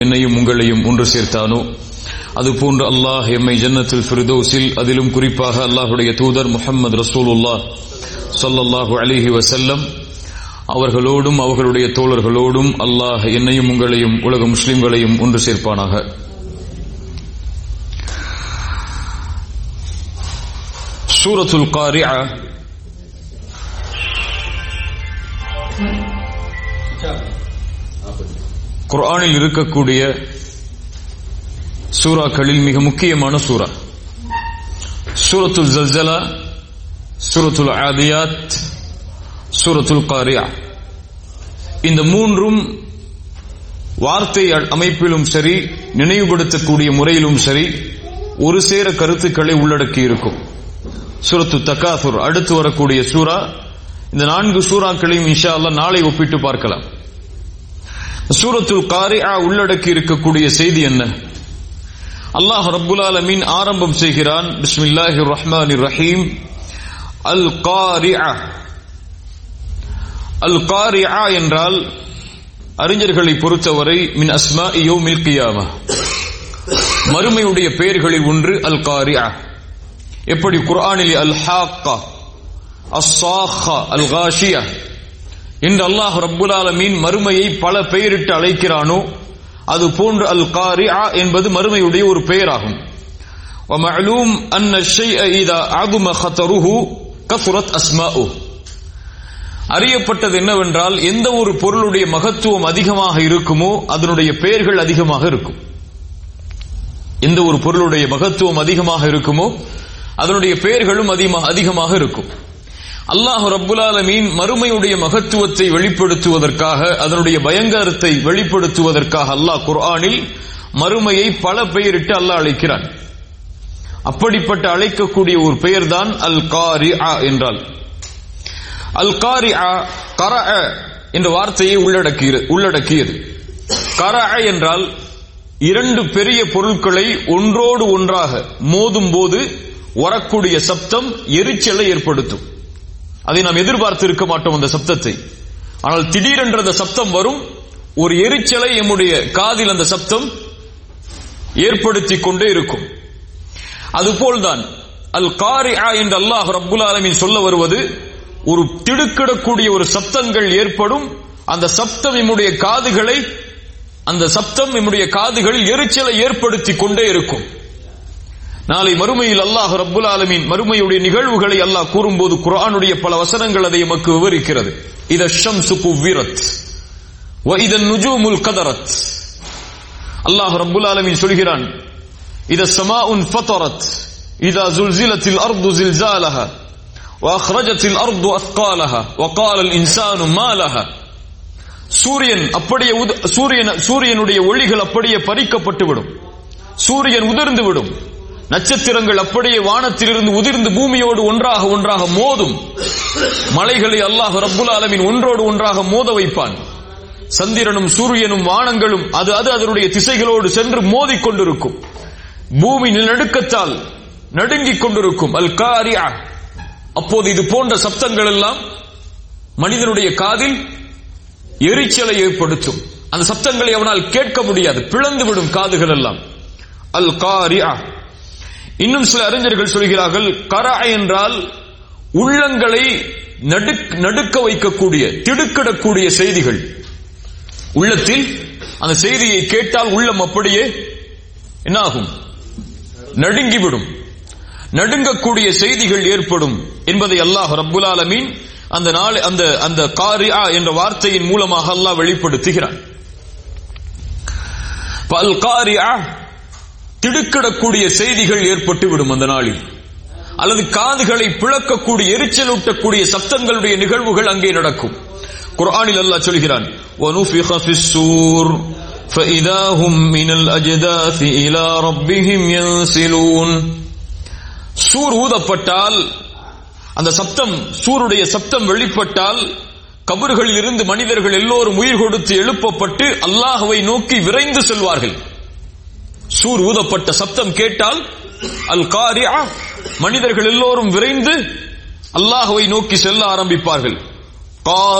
என்னையும் உங்களையும் ஒன்று சேர்த்தானோ அதுபோன்று அல்லாஹ் எம்மை ஜன்னத்தில் ஃபிர்தௌஸில் அதிலும் குறிப்பாக அல்லாஹுடைய தூதர் முஹம்மது ரசூலுல்லா ஸல்லல்லாஹு அலைஹி வஸல்லம் அவர்களோடும் அவர்களுடைய தோழர்களோடும் அல்லாஹ் என்னையும் உங்களையும் உலக முஸ்லிம்களையும் ஒன்று சேர்ப்பானாக சூரத்துல் காரியா குர்ஆனில் இருக்கக்கூடிய சூறாக்களில் மிக முக்கியமான சூரா சூரத்துல் ஜல்ஜலா சூரத்துல் ஆதியாத் சூரத்துல் காரியா இந்த மூன்றும் வார்த்தை அமைப்பிலும் சரி நினைவுபடுத்தக்கூடிய முறையிலும் சரி ஒரு சேர கருத்துக்களை உள்ளடக்கி இருக்கும் சூரத்து தக்காசுர் அடுத்து வரக்கூடிய சூரா இந்த நான்கு சூறாக்களையும் இன்ஷா அல்லாஹ் நாளை ஒப்பிட்டு பார்க்கலாம் சூரத்துல் காரியா உள்ளடக்கி இருக்கக்கூடிய செய்தி என்ன அல்லாஹ் ரப்புல் ஆலமீன் ஆரம்பம் செய்கிறான் பிஸ்மில்லாஹிர் ரஹ்மானிர் ரஹீம் அல் காரியா அல் காரியா என்றால் அறிஞர்களை பொறுத்தவரை மின் அஸ்மா யோமில் கியாமா மறுமையுடைய பெயர்களில் ஒன்று அல் காரியா எப்படி குர்ஆனில் அல் ஹாக்கா அஸ்ஸாஹா அல் காஷியா என்று அல்லாஹ் ரப்புல் ஆலமீன் மறுமையை பல பெயரிட்டு அழைக்கிறானோ அது போன்று அல் காரியா என்பது மறுமையுடைய ஒரு பெயராகும் ومعلوم أن الشيء إذا عظم خطره كثرت أسماؤه அறியப்பட்டது என்னவென்றால் எந்த ஒரு பொருளுடைய மகத்துவம் அதிகமாக இருக்குமோ அதனுடைய பெயர்கள் அதிகமாக இருக்கும் எந்த ஒரு பொருளுடைய மகத்துவம் அதிகமாக இருக்குமோ அதனுடைய பெயர்களும் அதிகமாக இருக்கும் அல்லாஹ் ரப்புலாலமீன் மறுமையுடைய மகத்துவத்தை வெளிப்படுத்துவதற்காக அதனுடைய பயங்கரத்தை வெளிப்படுத்துவதற்காக அல்லாஹ் குர்ஆனில் மறுமையை பல பெயரிட்டு அல்லாஹ் அழைக்கிறான் அப்படிப்பட்ட அழைக்கக்கூடிய ஒரு பெயர்தான் அல் காரி என்றால் அல் காரி கர என்ற வார்த்தையை உள்ளடக்கியது உள்ளடக்கியது கர என்றால் இரண்டு பெரிய பொருட்களை ஒன்றோடு ஒன்றாக மோதும் போது வரக்கூடிய சப்தம் எரிச்சலை ஏற்படுத்தும் அதை நாம் எதிர்பார்த்து இருக்க மாட்டோம் அந்த சப்தத்தை ஆனால் திடீரென்ற அந்த சப்தம் வரும் ஒரு எரிச்சலை எம்முடைய காதில் அந்த சப்தம் ஏற்படுத்தி கொண்டே இருக்கும் அதுபோல்தான் அல் காரியா என்று அல்லாஹ் ரப்புல் ஆலமின் சொல்ல வருவது ஒரு திடுக்கிடக்கூடிய ஒரு சப்தங்கள் ஏற்படும் அந்த சப்தம் நம்முடைய காதுகளை அந்த சப்தம் நம்முடைய காதுகளில் எரிச்சலை ஏற்படுத்தி கொண்டே இருக்கும் நாளை மறுமையில் அல்லாஹ் ரப்புல் ஆலமீன் மறுமையுடைய நிகழ்வுகளை அல்லாஹ் கூறும்போது குரானுடைய பல வசனங்கள் அதை எமக்கு விவரிக்கிறது இத ஷம்சு குவிரத் வ இதன் நுஜூமுல் கதரத் அல்லாஹ் ரப்புல் ஆலமீன் சொல்கிறான் இத சமாஉன் ஃபதரத் இதா زلزلت الارض زلزالها واخرجت الارض اثقالها وقال الانسان ما لها சூரியன் அப்படியே சூரியன் சூரியனுடைய ஒளிகள் அப்படியே பறிக்கப்பட்டு விடும் சூரியன் உதிர்ந்து விடும் நட்சத்திரங்கள் அப்படியே வானத்திலிருந்து உதிர்ந்து பூமியோடு ஒன்றாக ஒன்றாக மோதும் மலைகளை அல்லாஹ் ரப்புல் ஆலமின் ஒன்றோடு ஒன்றாக மோத வைப்பான் சந்திரனும் சூரியனும் வானங்களும் அது அது அதனுடைய திசைகளோடு சென்று மோதிக் கொண்டிருக்கும் பூமி நடுக்கத்தால் நடுங்கிக் கொண்டிருக்கும் அல் காரியா அப்போது இது போன்ற சப்தங்கள் எல்லாம் மனிதனுடைய காதில் எரிச்சலை ஏற்படுத்தும் அந்த சப்தங்களை அவனால் கேட்க முடியாது பிளந்து விடும் காதுகள் எல்லாம் அல் காரியா இன்னும் சில அறிஞர்கள் சொல்கிறார்கள் கரா என்றால் உள்ளங்களை நடுக்க வைக்கக்கூடிய திடுக்கிடக்கூடிய செய்திகள் உள்ளத்தில் அந்த செய்தியை கேட்டால் உள்ளம் அப்படியே என்னாகும் நடுங்கிவிடும் நடுங்கக்கூடிய செய்திகள் ஏற்படும் என்பதை அல்லாஹ் ரப்புல் ஆலமீன் அந்த நாள் அந்த அந்த காரியா என்ற வார்த்தையின் மூலமாக அல்லாஹ் வெளிப்படுத்துகிறான் பல் காரியா திடுக்கிடக்கூடிய செய்திகள் ஏற்பட்டு விடும் அந்த நாளில் அல்லது காதுகளை பிளக்கக்கூடிய எரிச்சலூட்டக்கூடிய சப்தங்களுடைய நிகழ்வுகள் அங்கே நடக்கும் குர்ஆனில் அல்லாஹ் சொல்கிறான் وَنُفِخَ فِي السُّورِ فَإِذَا هُمْ مِنَ الْأَجْدَاثِ إِلَى رَبِّهِمْ يَنْسِلُونَ சூர் ஊதப்பட்டால் அந்த சப்தம் சூருடைய சப்தம் வெளிப்பட்டால் கபர்களில் இருந்து மனிதர்கள் எல்லோரும் உயிர் கொடுத்து எழுப்பப்பட்டு அல்லாஹுவை நோக்கி விரைந்து செல்வார்கள் சூர் ஊதப்பட்ட சப்தம் கேட்டால் அல் காரியா மனிதர்கள் எல்லோரும் விரைந்து அல்லாஹுவை நோக்கி செல்ல ஆரம்பிப்பார்கள்